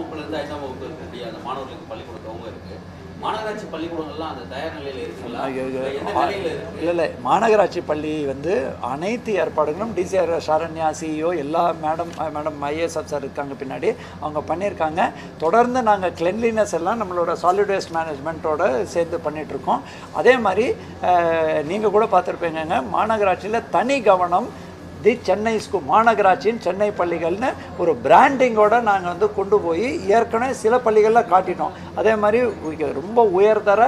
வகுப்புலேருந்து ஐந்தாம் வகுப்பு இருக்கக்கூடிய அந்த மாணவர்களுக்கு பள்ளிக்கூடம் துவங்க இருக்கு மாநகராட்சி பள்ளிக்கூடங்கள்லாம் அந்த தயார் நிலையில் இருக்குங்களா இல்ல எந்த நிலையில் இருக்கு இல்லை இல்லை மாநகராட்சி பள்ளி வந்து அனைத்து ஏற்பாடுகளும் டிசிஆர் சரண்யா சிஇஓ எல்லா மேடம் மேடம் ஐஏஎஸ் சார் இருக்காங்க பின்னாடி அவங்க பண்ணியிருக்காங்க தொடர்ந்து நாங்கள் கிளென்லினஸ் எல்லாம் நம்மளோட சாலிட் வேஸ்ட் மேனேஜ்மெண்ட்டோட சேர்ந்து பண்ணிகிட்ருக்கோம் அதே மாதிரி நீங்கள் கூட பார்த்துருப்பீங்கங்க மாநகராட்சியில் தனி கவனம் தி சென்னை ஸ்கூல் மாநகராட்சியின் சென்னை பள்ளிகள்னு ஒரு பிராண்டிங்கோட நாங்கள் வந்து கொண்டு போய் ஏற்கனவே சில பள்ளிகளில் காட்டிட்டோம் அதே மாதிரி உ- ரொம்ப உயர்தர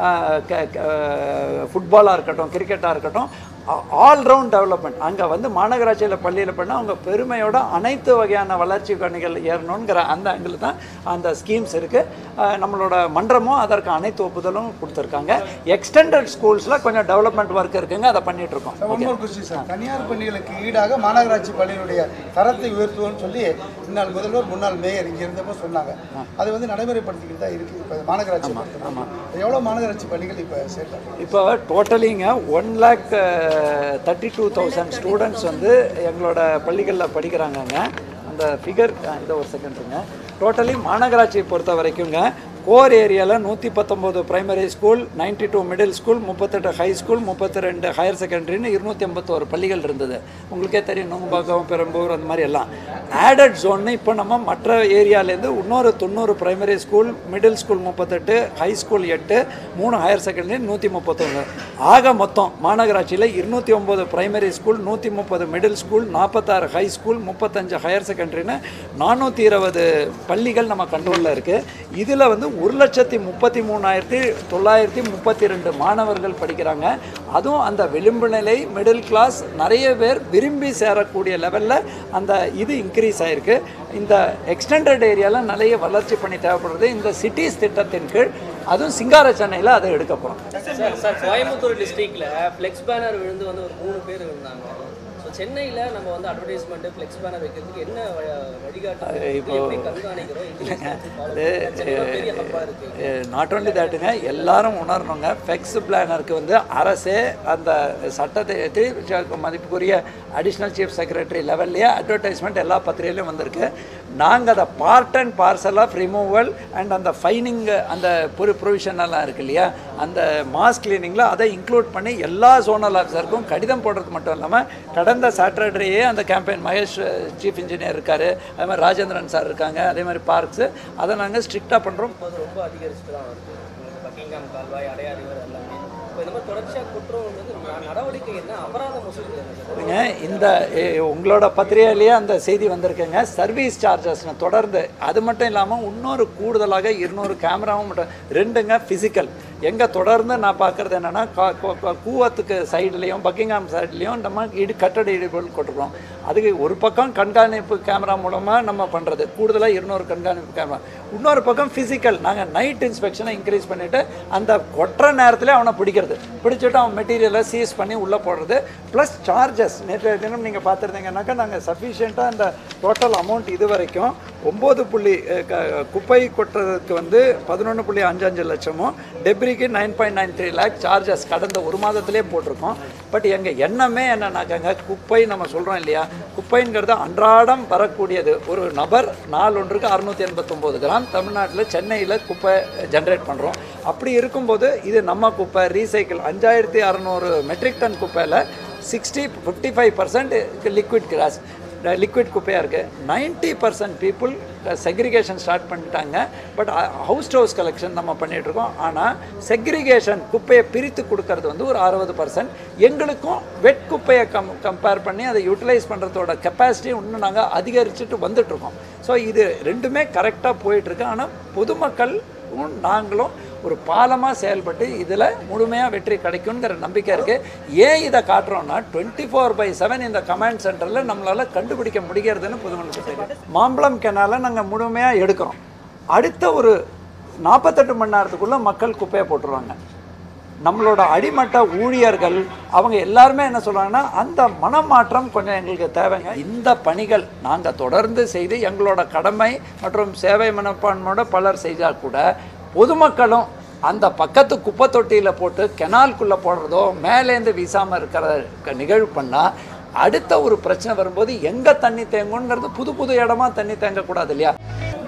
ஃபுட்பாலாக இருக்கட்டும் கிரிக்கெட்டாக இருக்கட்டும் ஆல்ரவுண்ட் டெவலப்மெண்ட் அங்கே வந்து மாநகராட்சியில் பள்ளியில் பண்ணால் அவங்க பெருமையோட அனைத்து வகையான வளர்ச்சி பணிகள் ஏறணுங்கிற அந்த ஆங்கிள் தான் அந்த ஸ்கீம்ஸ் இருக்குது நம்மளோட மன்றமும் அதற்கு அனைத்து ஒப்புதலும் கொடுத்துருக்காங்க எக்ஸ்டெண்டட் ஸ்கூல்ஸில் கொஞ்சம் டெவலப்மெண்ட் ஒர்க் இருக்குங்க அதை பண்ணிட்டு இருக்கோம் ஒன் மோர் கொஸ்டின் சார் தனியார் பள்ளிகளுக்கு ஈடாக மாநகராட்சி பள்ளியினுடைய தரத்தை உயர்த்துவோம்னு சொல்லி முன்னாள் முதல்வர் முன்னாள் மேயர் இங்கே இருந்தப்போ சொன்னாங்க அது வந்து நடைமுறைப்படுத்திக்கிட்டு தான் இருக்குது இப்போ மாநகராட்சி பொறுத்தவரை. எவ்வளோ மாநகராட்சி பள்ளிகள் இப்போ சேர்த்தாங்க இப்போ டோட்டலிங்க one lakh thirty two thousand students வந்து எங்களோட பள்ளிகளில் படிக்கிறாங்கங்க அந்த ஃபிகர் இந்த ஒரு செகண்ட்ருங்க டோட்டலி மாநகராட்சியை பொறுத்த வரைக்குங்க கோர் ஏரியாவில் நூற்றி பத்தொம்போது primary school ninety two middle school முப்பத்தெட்டு ஹை ஸ்கூல் முப்பத்தி ரெண்டு ஹையர் செகண்டரின்னு இருநூற்றி ஐம்பத்தோரு பள்ளிகள் இருந்தது உங்களுக்கே தெரியும் நுங்கம்பாக்கம் பெரம்பூர் அந்த மாதிரி எல்லாம் ஆடட் ஜோன்னு இப்போ நம்ம மற்ற ஏரியாலேருந்து இன்னொரு தொண்ணூறு பிரைமரி ஸ்கூல் மிடில் ஸ்கூல் முப்பத்தெட்டு ஹை ஸ்கூல் எட்டு மூணு ஹையர் செகண்டரி நூற்றி முப்பத்தொன்று ஆக மொத்தம் மாநகராட்சியில் இருநூற்றி ஒம்பது பிரைமரி ஸ்கூல் நூற்றி முப்பது மிடில் ஸ்கூல் நாற்பத்தாறு ஹை ஸ்கூல் முப்பத்தஞ்சு ஹையர் செகண்டரின்னு நானூற்றி இருபது பள்ளிகள் நம்ம கண்ட்ரோலில் இருக்குது இதில் வந்து ஒரு லட்சத்தி முப்பத்தி மூணாயிரத்தி தொள்ளாயிரத்தி முப்பத்தி ரெண்டு மாணவர்கள் படிக்கிறாங்க அதுவும் அந்த விளிம்பு நிலை மிடில் கிளாஸ் நிறைய பேர் விரும்பி சேரக்கூடிய லெவலில் அந்த இது இன்க்ரீஸ் ஆயிருக்கு இந்த எக்ஸ்டெண்டட் ஏரியாவில் நிறைய வளர்ச்சி பண்ணி தேவைப்படுறது இந்த சிட்டிஸ் திட்டத்தின் கீழ் அதுவும் சிங்கார சென்னையில் அதை எடுக்க போகிறோம் சார் சார் கோயம்புத்தூர் டிஸ்ட்ரிக்ட்ல ஃப்ளெக்ஸ் பேனர் விழுந்து வந்து ஒரு மூணு பேர் இருந்தாங்க ஸோ சென்னையில் நம்ம வந்து அட்வர்டைஸ்மெண்ட் ஃப்ளெக்ஸ் பேனர் வைக்கிறதுக்கு என்ன வ- வழிகாட்டு இப்போ- எப்படி கண்காணிக்கிறோம் engineers follow பண்றோம்? சென்னை பெரிய ஹப்பாக இருக்கு நாட் only தட்டுங்க எல்லாரும் உணரணுங்க ஃபெக்ஸ் பிளானருக்கு வந்து அரசே அந்த சட்டத்தை ஏற்றி மதிப்புக்குரிய அடிஷ்னல் சீஃப் செக்ரட்டரி லெவல்லையே அட்வர்டைஸ்மெண்ட் எல்லா பத்திரிகையிலும் வந்திருக்கு நாங்கள் அதை part and parcel of removal and அந்த ஃபைனிங் அந்த பொரு ப்ரொவிஷன் எல்லாம் இருக்கு இல்லையா அந்த மாஸ் கிளீனிங்கில் அதை இன்க்ளூட் பண்ணி எல்லா ஜோனல் ஆஃபீஸருக்கும் கடிதம் போடுறது மட்டும் இல்லாமல் கடந்த சாட்டர்டேயே அந்த கேம்பெயின் மகேஷ் சீஃப் இன்ஜினியர் இருக்கார் அதே மாதிரி ராஜேந்திரன் சார் இருக்காங்க அதே மாதிரி பார்க்ஸு அதை நாங்கள் ஸ்ட்ரிக்டாக பண்ணுறோம் அது ரொம்ப அதிகரிச்சுட்டு தான் வருது உங்களுக்கு பக்கிங்காம் கால்வாய் அடையார் ரிவர் எல்லாமே இப்போ இந்த மாதிரி தொடர்ச்சியாக குற்றம் வந்து ந- நடவடிக்கை என்ன அபராத மசூல் என்ன சார் பாருங்க, இந்த எ, உங்களோட பத்திரிகையிலேயே அந்த செய்தி வந்திருக்குங்க சர்வீஸ் சார்ஜஸ்னு தொடர்ந்து அது மட்டும் இல்லாமல் இன்னொரு கூடுதலாக இருநூறு கேமராவும் மட்டும் ரெண்டுங்க ஃபிசிக்கல் எங்கே தொடர்ந்து நான் பார்க்குறது என்னென்னா கூவத்துக்கு சைட்லேயும் பக்கிங்ஹாம் சைட்லேயும் நம்ம இடு கட்டட இடிபொருள் கொட்டுறோம் அதுக்கு ஒரு பக்கம் கண்காணிப்பு கேமரா மூலமாக நம்ம பண்ணுறது கூடுதலாக இருநூறு கண்காணிப்பு கேமரா இன்னொரு பக்கம் ஃபிசிக்கல் நாங்கள் நைட் இன்ஸ்பெக்ஷனை இன்க்ரீஸ் பண்ணிவிட்டு அந்த கொட்டுற நேரத்தில் அவனை பிடிக்கிறது பிடிச்சிட்டு அவன் மெட்டீரியலை சீஸ் பண்ணி உள்ளே போடுறது ப்ளஸ் சார்ஜஸ் நேற்று தினம் நீங்கள் பார்த்துருந்தீங்கன்னாக்கா நாங்கள் சஃபிஷியண்ட்டாக அந்த டோட்டல் அமௌண்ட் இது வரைக்கும் ஒம்பது புள்ளி அஹ், க- குப்பை கொட்டுறதுக்கு வந்து பதினொன்று புள்ளி அஞ்சு அஞ்சு லட்சமும் டெப்ரிக்கு nine point nine three lakh charges கடந்த ஒரு மாதத்திலே போட்டிருக்கோம் பட் எங்கள் எண்ணமே என்னன்னாக்கங்க குப்பை நம்ம சொல்கிறோம் இல்லையா குப்பைங்கிறது அன்றாடம் வரக்கூடியது ஒரு நபர் நாள் ஒன்றுக்கு அறுநூற்றி எண்பத்தொம்போது கிராம் தமிழ்நாட்டில் சென்னையில் குப்பை ஜென்ரேட் பண்ணுறோம் அப்படி இருக்கும்போது இது நம்ம குப்பை ரீசைக்கிள் அஞ்சாயிரத்தி அறநூறு மெட்ரிக் டன் குப்பையில் sixty fifty five percent liquid gross liquid குப்பையாக இருக்குது ninety percent people segregation start பண்ணிட்டாங்க but house to house collection நம்ம பண்ணிகிட்ருக்கோம் ஆனால் செக்ரிகேஷன் குப்பையை பிரித்து கொடுக்கறது வந்து ஒரு அறுபது பர்சன்ட் எங்களுக்கும் வெட் குப்பையை கம் கம்பேர் பண்ணி அதை யூட்டிலைஸ் பண்ணுறதோட கெப்பாசிட்டி இன்னும் நாங்கள் அதிகரிச்சுட்டு வந்துட்ருக்கோம் ஸோ இது ரெண்டுமே கரெக்டாக போயிட்டுருக்கு ஆனால் பொதுமக்கள் நாங்களும் ஒரு பாலமாக செயல்பட்டு இதில் முழுமையாக வெற்றி கிடைக்குங்கிற நம்பிக்கை இருக்குது ஏன் இதை காட்டுறோம்னா டுவெண்ட்டி ஃபோர் பை செவன் இந்த கமாண்ட் சென்டரில் நம்மளால் கண்டுபிடிக்க முடிகிறதுன்னு பொதுமக்களுக்கு தெரியும் மாம்பழம் கெனாலை நாங்கள் முழுமையாக எடுக்கிறோம் அடுத்த ஒரு நாற்பத்தெட்டு மணி நேரத்துக்குள்ளே மக்கள் குப்பையை போட்டுருவாங்க நம்மளோட அடிமட்ட ஊழியர்கள் அவங்க எல்லாருமே என்ன சொல்றாங்கன்னா அந்த மனமாற்றம் கொஞ்சம் எங்களுக்கு தேவைங்க இந்த பணிகள் நாங்கள் தொடர்ந்து செய்து எங்களோட கடமை மற்றும் சேவை மனப்பான்மையோட பலர் செய்தால் கூட பொதுமக்களும் அந்த பக்கத்து குப்பை தொட்டியில் போட்டு கெனால்குள்ளே போடுறதோ மேலேருந்து வீசாமல் இருக்கிற க- நிகழ்வு பண்ணால் அடுத்த ஒரு பிரச்சனை வரும்போது எங்கே தண்ணி தேங்குங்கிறது புது புது இடமா தண்ணி தேங்கக்கூடாது இல்லையா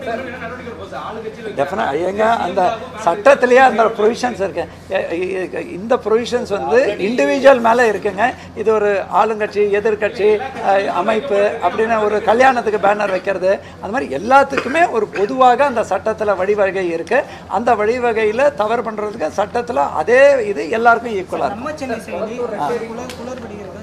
டெஃபினட் ஏங்க அந்த சட்டத்திலேயே அந்த ப்ரொவிஷன்ஸ் இருக்கு எ- எ- இந்த ப்ரொவிஷன்ஸ் வந்து இண்டிவிஜுவல் மேலே இருக்குங்க இது ஒரு ஆளுங்கட்சி எதிர்க்கட்சி அஹ், அமைப்பு அப்படின்னு ஒரு கல்யாணத்துக்கு பேனர் வைக்கிறது அந்த மாதிரி எல்லாத்துக்குமே ஒரு பொதுவாக அந்த சட்டத்தில் வழிவகை இருக்கு அந்த வழிவகையில் தவறு பண்ணுறதுக்கு சட்டத்தில் அதே இது எல்லாருக்கும் ஈக்குவலாக இருக்கும் நம்ம சென்னை செய்தி குளர் குளறுபடி